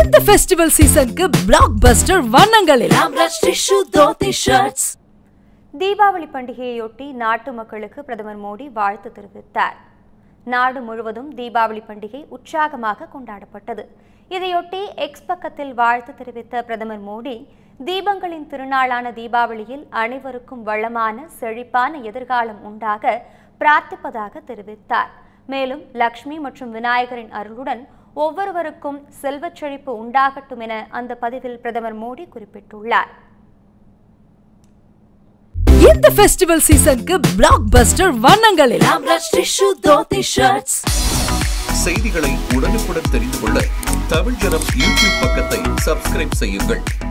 இந்த ஃபெஸ்டிவல் சீசனுக்கு blockbuster வண்ணங்களில் ஆம்ரஷ் டிஷ்யூ தோத்தி ஷர்ட்ஸ் தீபாவளி பண்டிகையையொட்டி நாட்டு மக்களுக்கு பிரதமர் மோடி வாழ்த்து தெரிவித்தார் நாடு முழுவதும் தீபாவளி பண்டிகை உற்சாகமாக கொண்டாடப்பட்டது இதையொட்டி எக்ஸ் பக்கத்தில் வாழ்த்து தெரிவித்த பிரதமர் மோடி தீபங்களின் திருநாளான தீபாவளியில் அனைவருக்கும் வளமான செழிப்பான எதிர்காலம் உண்டாக பிரார்த்திப்பதாக தெரிவித்தார் மேலும் லக்ஷ்மி மற்றும் விநாயகரின் அருளுடன் ஒவ்வொருவருக்கும் செல்வச் செழிப்பு உண்டாகட்டும் என அந்த பதிவில் பிரதமர் மோடி குறிப்பிட்டுள்ளார் இந்த ஃபெஸ்டிவல் சீசனுக்கு பிளாக் பஸ்டர் வண்ணங்களில் ஆம்ரஷ் டிஷ்யூ தோத்தி ஷர்ட்ஸ் செய்திகளை உடனுக்குடன் தெரிந்து கொள்ள தமிழ் ஜனம் யூடியூப் பக்கத்தை சப்ஸ்கிரைப் செய்யுங்கள்